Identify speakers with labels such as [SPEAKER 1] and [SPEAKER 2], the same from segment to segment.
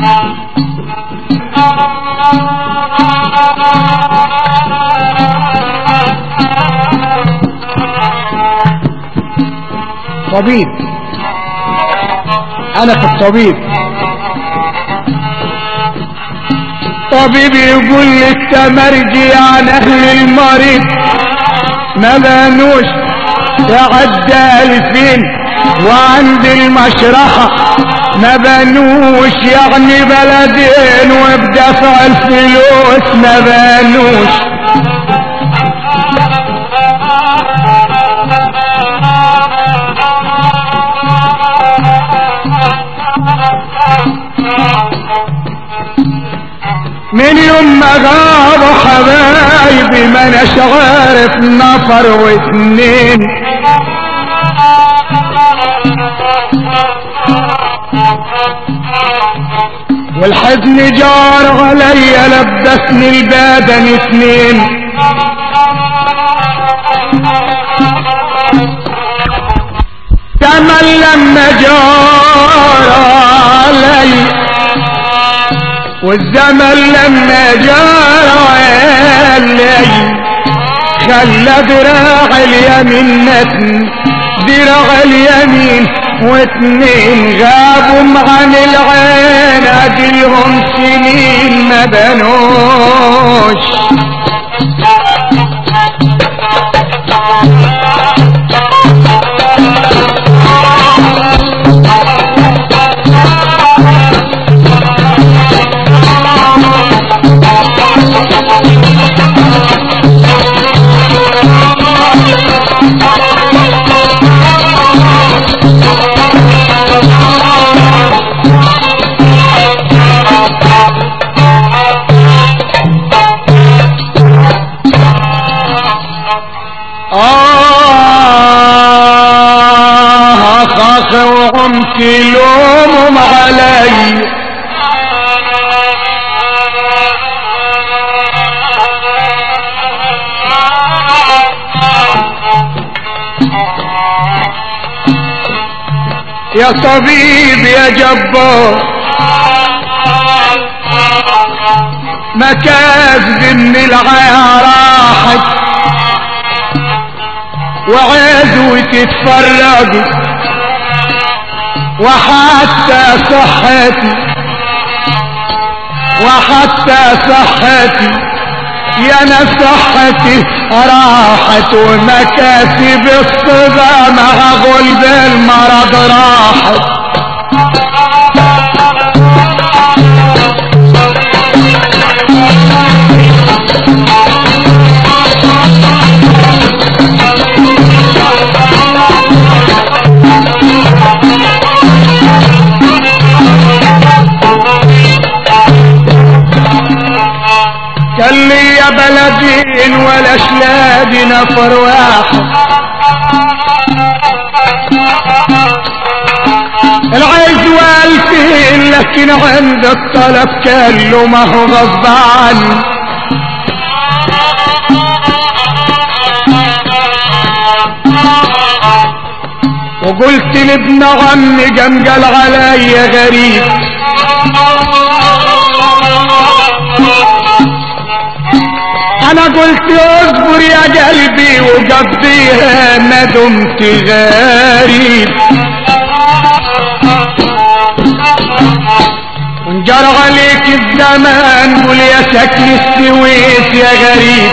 [SPEAKER 1] طبيب انا في الطبيب طبيب يقول لي التمرجي عن اهل المريض ما بانوش يعدى الفين وعند المشرحة ما بانوش يعني بلدين وبدفع الفلوس ما بانوش من يوم ما غابوا حبايبي ما اناش عارف نفر واتنين والحزن جار عليا لبسني البدن اتنين تمل لما جار علي والزمن لما جار علي خلى دراع اليمين نتن دراع اليمين واتنين غابوا عن العين اديهم سنين ما بنوش آه خاخ وعمت لومهم علي يا طبيب يا جبار ما كاذب من العيا راحت وعزوة تتفرج وحتى صحتي وحتى صحتي يا انا صحتي راحت ومكاسب الصدى مع غلب المرض راحت كان لي يا بلدين ولا شلادي نفر واحد العز والفين لكن عند الطلب كان له ما هو غصب عني وقلت لابن عمي جمجل عليا غريب انا قلت اصبر يا قلبي وقضيها ما دمت غريب وانجر عليك الزمان قول يا شكل استويت يا غريب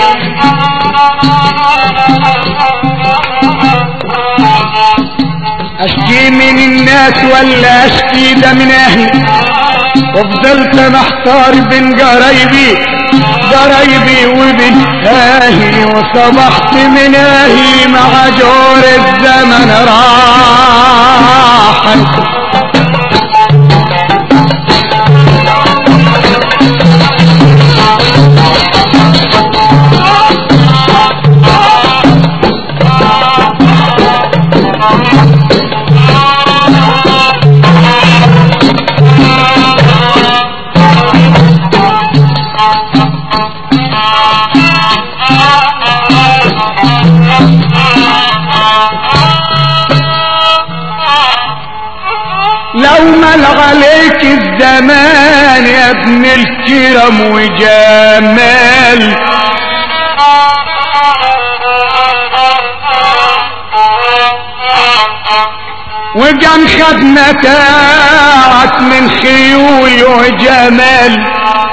[SPEAKER 1] اشكي من الناس ولا اشكي ده من اهلي وفضلت محتار بين قرايبي قرايبي وبين اهلي وصبحت من اهلي مع جور الزمن راحت لو مل عليك الزمان زمان يا ابن الكرم وجمال وكان خد متاعك من خيول وجمال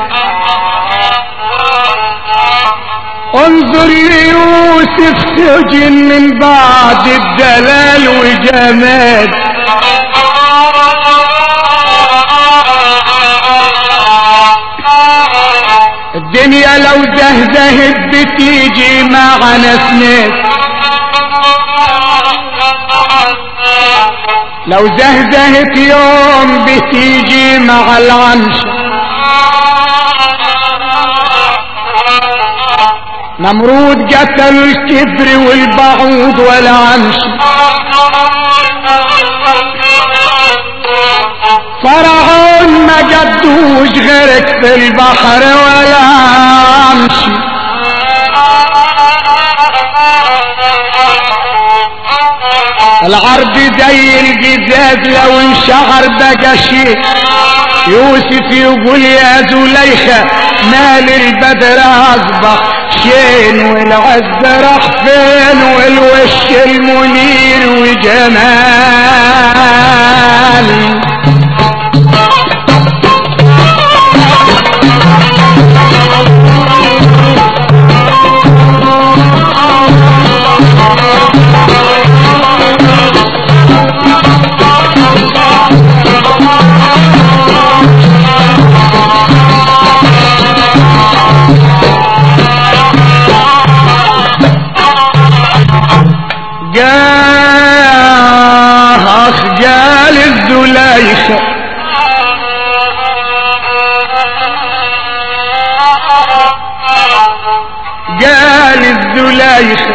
[SPEAKER 1] انظر ليوسف سجن من بعد الدلال وجمال الدنيا لو زهزهت بتيجي معنا سنات لو زهزهت يوم بتيجي مع العنش نمرود قتل الكبر والبعوض والعنش فرعون ما جدوش غيرك في البحر ولا عمشي العرض زي الجزاز لو انشعر بقى شيء يوسف يقول يا زليخة مال البدر اصبح شين والعز راح فين والوش المنير وجمال جاه أخجال الزليخة قال الزليخة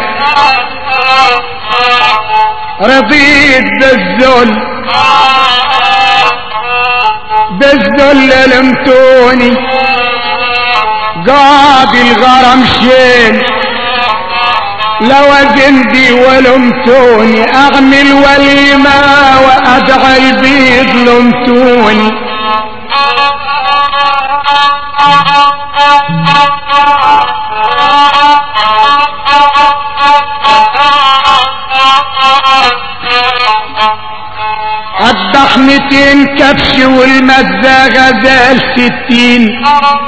[SPEAKER 1] رضيت بالذل بالذل لمتوني قاضي الغرم شين لو زندي ولمتوني اعمل وليمة وادعى البيض لمتوني اذبح ميتين كبش والمزاغة زال ستين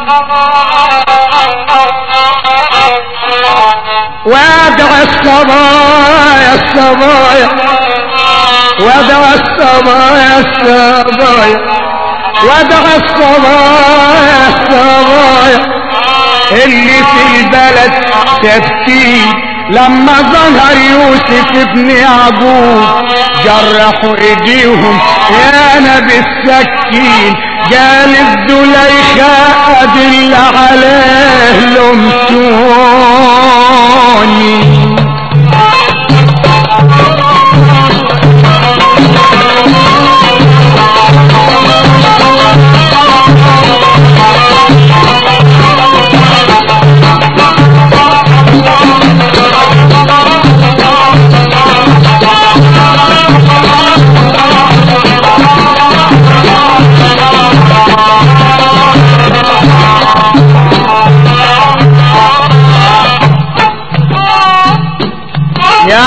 [SPEAKER 1] وادعى الصبايا الصبايا وادعى الصبايا الصبايا وادعى الصبايا الصبايا اللي في البلد ثابتين لما ظهر يوسف ابن يعقوب جرحوا ايديهم يانا بالسكين قال الزليخة ادل عليه لمتوني يا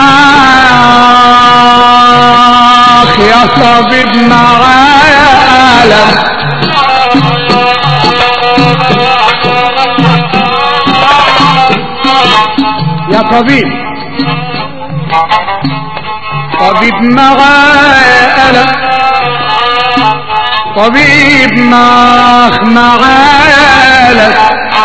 [SPEAKER 1] اخ يا طبيب معايا ألم يا طبيب طبيب معايا ألم طبيب معاخ معايا ألم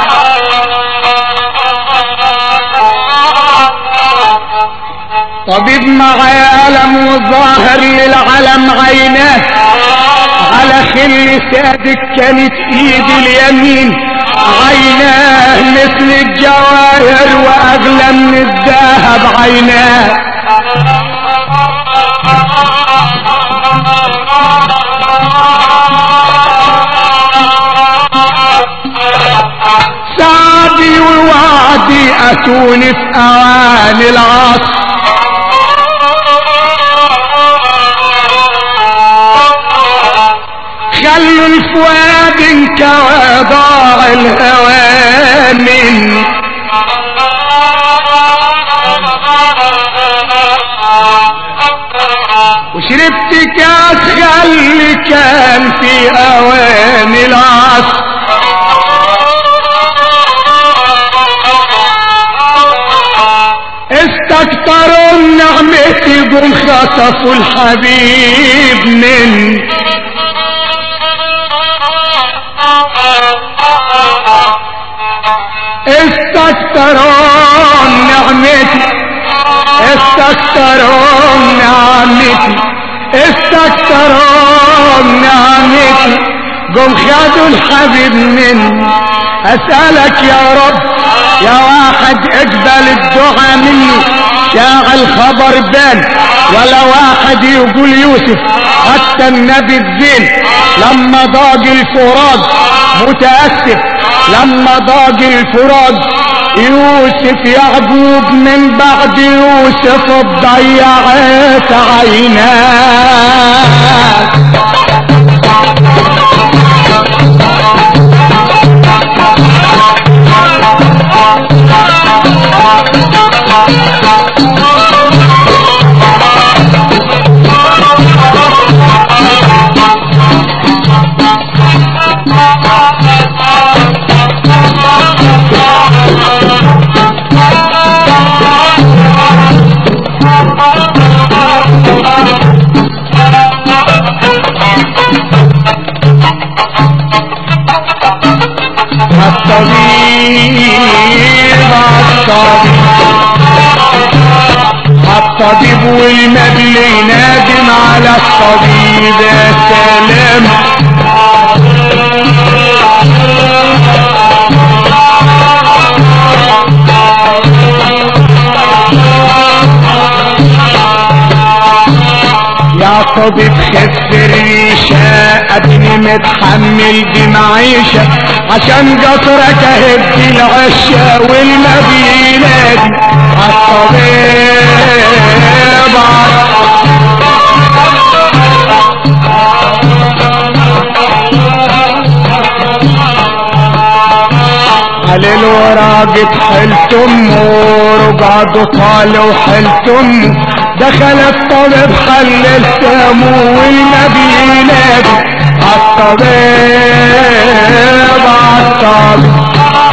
[SPEAKER 1] طبيب معاه ألم وظاهر للعلم عيناه على خل سادك كانت ايد اليمين عيناه مثل الجواهر واغلى من الذهب عيناه سعدي ووعدي اتوني في اواني العصر خلوا الفؤاد انكوى ضاع الهوى مني وشربت كاس خل كان في اوان العصر استكتروا نعمتي قم خطفوا الحبيب مني استكتروا نعمتي استكتروا نعمتي استكتروا نعمتي قم خدوا الحبيب مني اسألك يا رب يا واحد اقبل الدعاء مني شاغل خبر بان ولا واحد يقول يوسف حتى النبي الزين لما ضاق الفراد متأسف لما ضاق الفراد يوسف يعقوب من بعد يوسف ضيعت عيناه الطبيب الطبيب الطبيب والمبل ينادم على الطبيب يا سلام يا طبيب خف الريشة ابني متحمل دي معيشة عشان قصرك اهدي العشة والنبي ينادي عالطبيب على الوراق حلت امه رقعد طالوا حلت امه دخل الطبيب حل السمو والنبي ينادي عالطبيب عالطبيب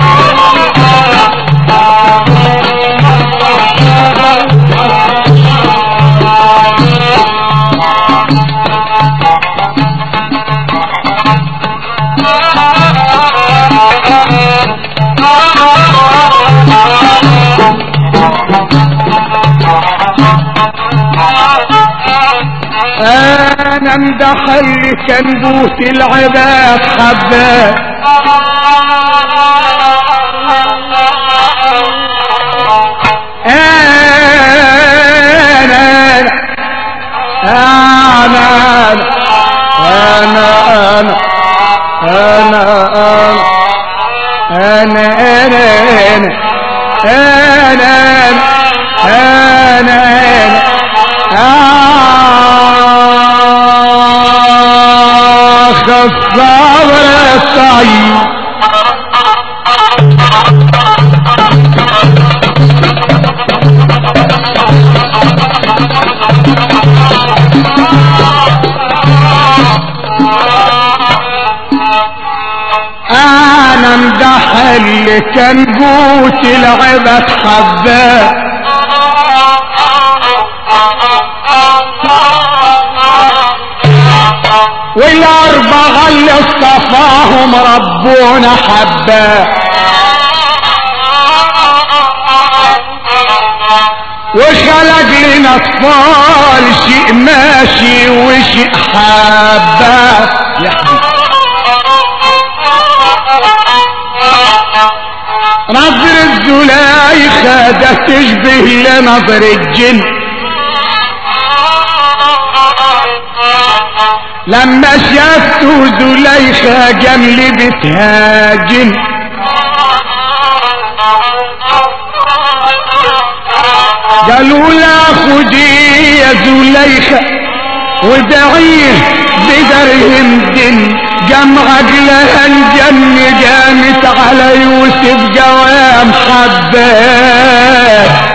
[SPEAKER 1] انا امدح اللي كان بوت العباد حباه انا انا انا انا انا انا انا انا انا انا انا اخ الصبر السعيد انا امدح اللي كان قوت العبد حباه والاربعة اللي اصطفاهم ربنا حباه وخلق لنا اطفال شيء ماشي وشيء حباه يا حبيبي نظر الزلايخة ده تشبه لنظر الجن لما شافته زليخة جمل بتهاجم قالوا لا خدي يا زليخة ودعيه بدرهم دن جمع عقلها الجن جامت على يوسف جوام حبات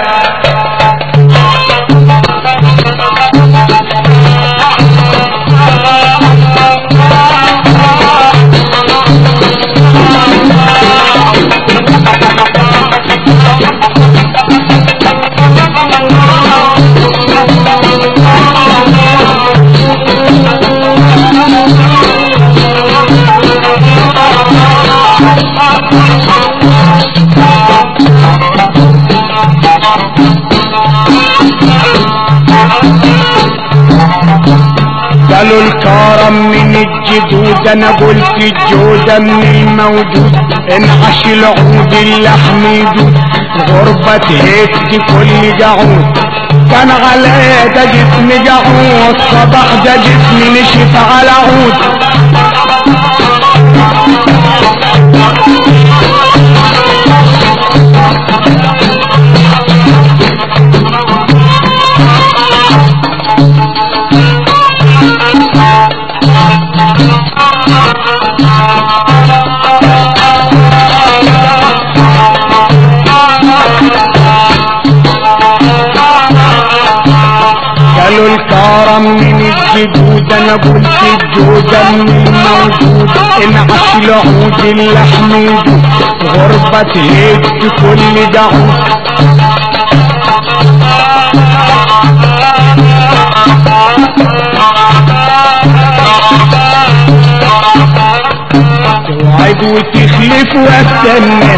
[SPEAKER 1] قالوا الكرم من الجدود انا قلت الجودة من الموجود انعش العود اللحم يدود غربة تهد كل جعود كان على ده جسم جعود صباح ده جسم نشف على عود قالوا الكرم من الجدود انا قلت الجودة من الموجود انعش العود اللحم يدود غربة تهد كل جعود توعد وتخلف واستنى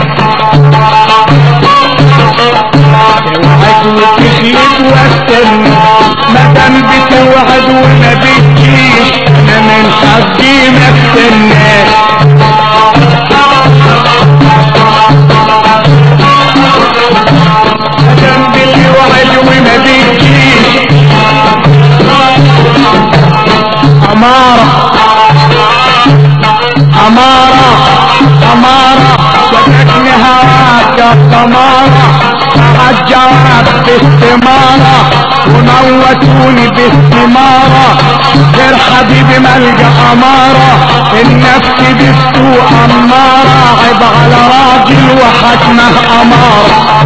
[SPEAKER 1] توعد وتخلف واستنى مادام بتوعد وما بتجيش انا من حقي ما استناش مادام بتوعد وما بتجيش أمارة أمارة أمارة شككني هواك يا سمارة الجواب باستمارة وموتوني باستمارة غير حبيبي ملجأ أمارة النفس بالسوء أمارة عيب على راجل وحكمه أمارة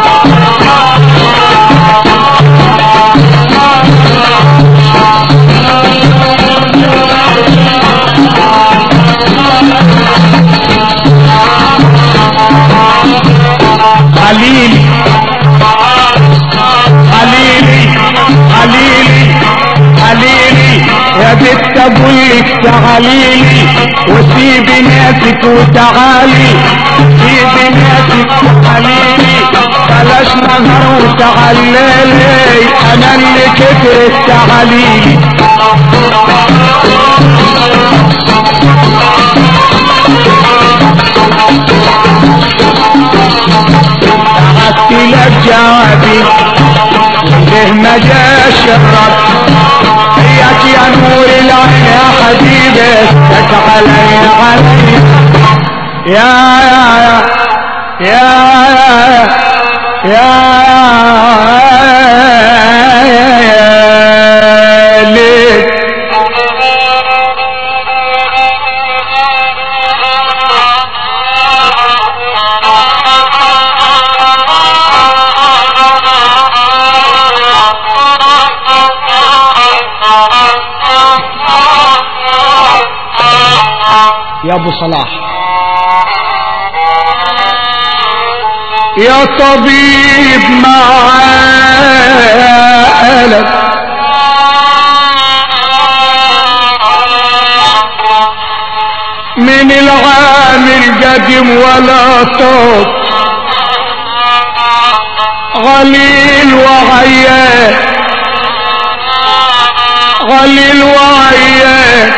[SPEAKER 1] خليلي خليلي خليلي خليلي يا بنت ابوك تعاليلي وسيبي ناسك وتعالي سيبي ناسك وتعاليلي بلاش نهر وتعاليلي انا اللي كترت تعاليلي بعت لك جوابي ليه ما جاش الرد هيك يا نور العين يا حبيبي اسكت علي علي يا يا يا يا يا يا ليه يا ابو صلاح يا طبيب معالك من العامل قديم ولا طب غليل وعيان غليل وعيان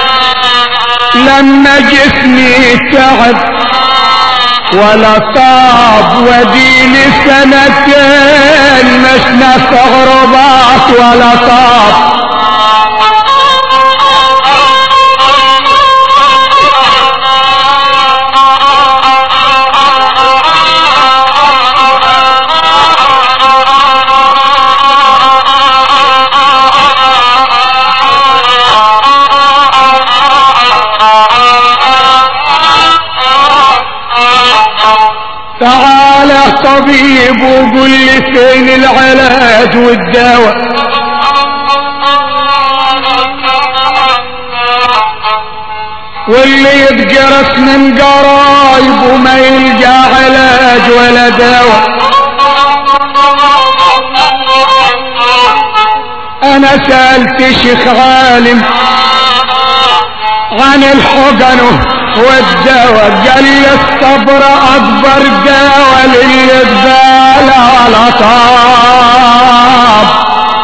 [SPEAKER 1] لما جسمي تعب ولا طاب وديني سنتين مش نستغربات ولا طاب طبيب وقول لي فين العلاج والدواء واللي يتجرس من قرايب وما يلقى علاج ولا دواء انا سألت شيخ عالم عن الحقن والدواء قال لي الصبر اكبر دواء للي يقبل على طاب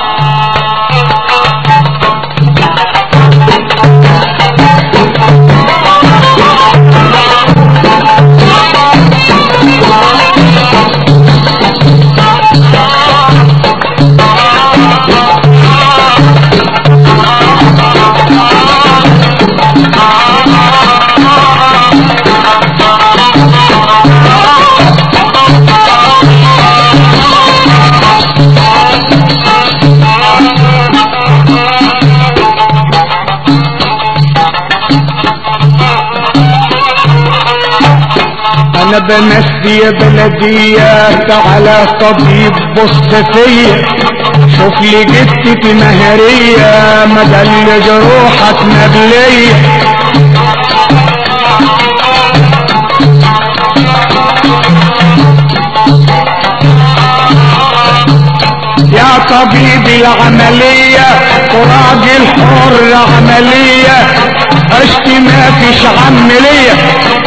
[SPEAKER 1] انا بمسي بلديات على طبيب بص فيا شوف لي جدتي مهرية مدل جروحك نبلية يا طبيبي العملية وراجل حر عملية اشتي ما فيش عملية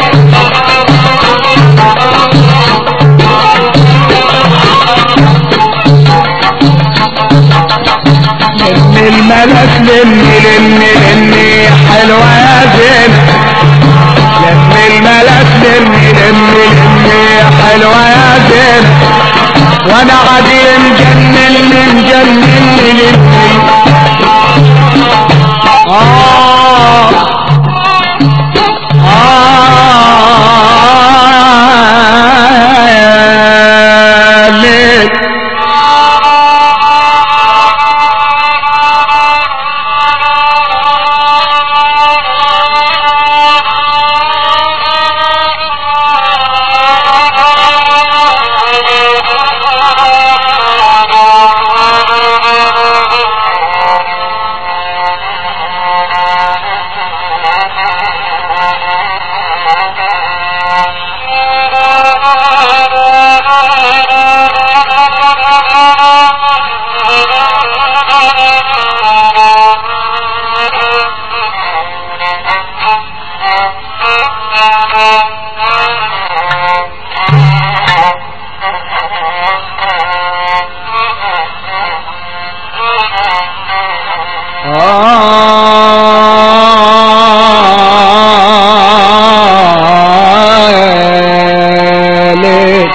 [SPEAKER 1] لم الملك لمي لمي لمي حلوة يا زين لم الملك لمي لمي لمي حلوة يا زين وانا عدي مجنن مجنن لمي آه آه ليه آه ليه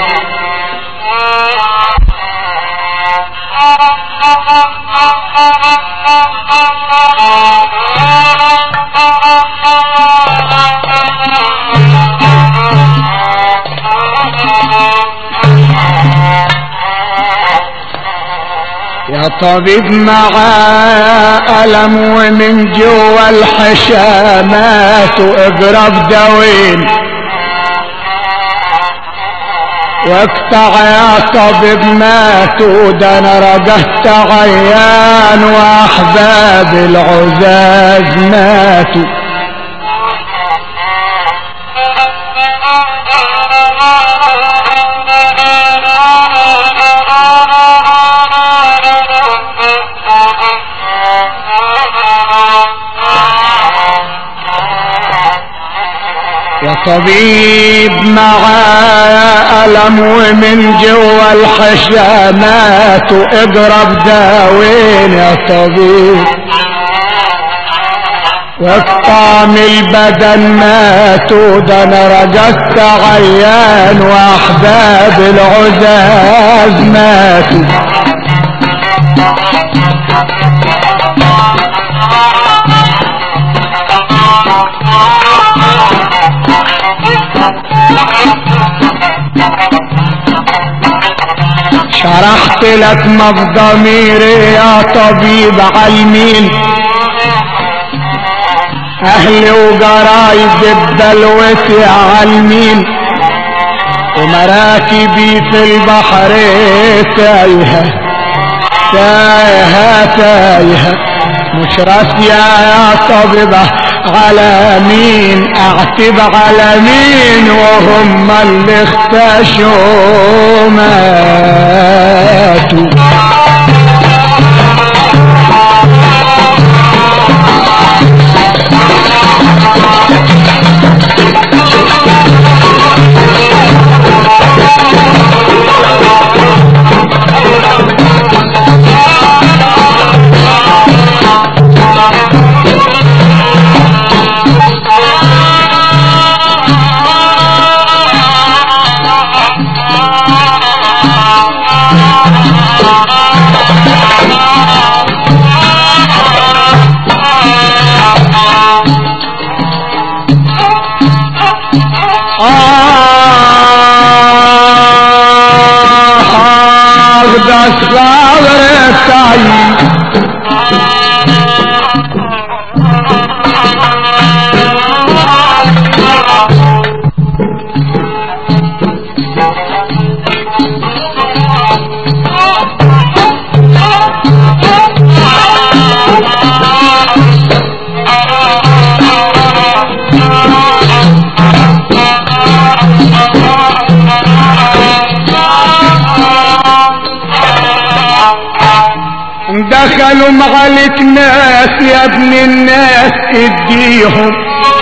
[SPEAKER 1] يا طبيب معاه ألم ومن جوا الحشامات واقرب دوين واقطع يا طبيب ماتوا ده انا رجعت عيان واحباب العزاز ماتوا يا طبيب معاه ألم ومن جوا الحشامات واقرب داوين يا طبيب واقطام البدن ماتوا ده انا رجعت عيان واحباب العزاز ماتوا شرحت لك ما في ضميري يا طبيب عالمين اهلي وجرايد بدلوتي عالمين ومراكبي في البحر تايهة تايهة تايهة مش راسية يا طبيبة على مين اعتب على مين وهم اللي اختشوا ماتوا اقدس غابر التعيين دخلوا مغلق ناس يا ابن الناس اديهم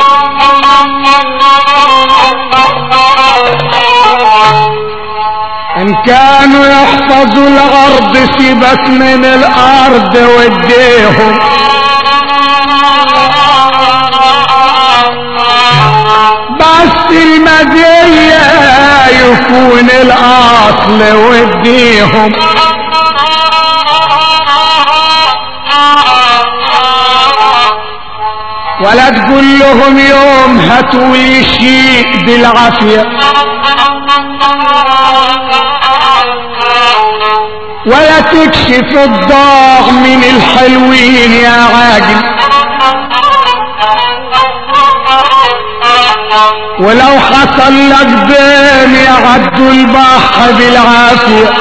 [SPEAKER 1] ان كانوا يحفظوا الارض سيبك من الارض وديهم بس المزية يكون الاصل وديهم ولا تقول لهم يوم هاتوا لي شيء بالعافية ولا تكشف الضاغ من الحلوين يا عاجل ولو حصل لك بين يعدوا البحر بالعافيه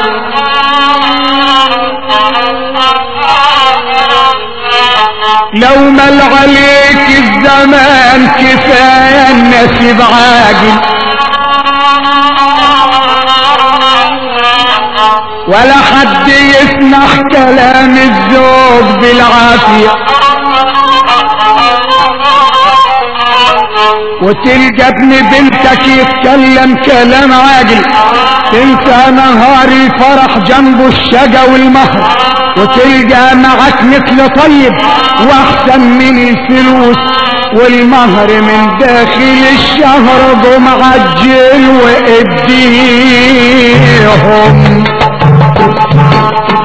[SPEAKER 1] لو مل عليك الزمان كفاية النسيب عاجل ولا حد يسمع كلام الزوج بالعافية وتلقى ابن بنتك يتكلم كلام عاجل تنسى نهار الفرح جنبه الشجا والمهر وتلقى معك مثل طيب واحسن من الفلوس والمهر من داخل الشهر قوم عجل واديهم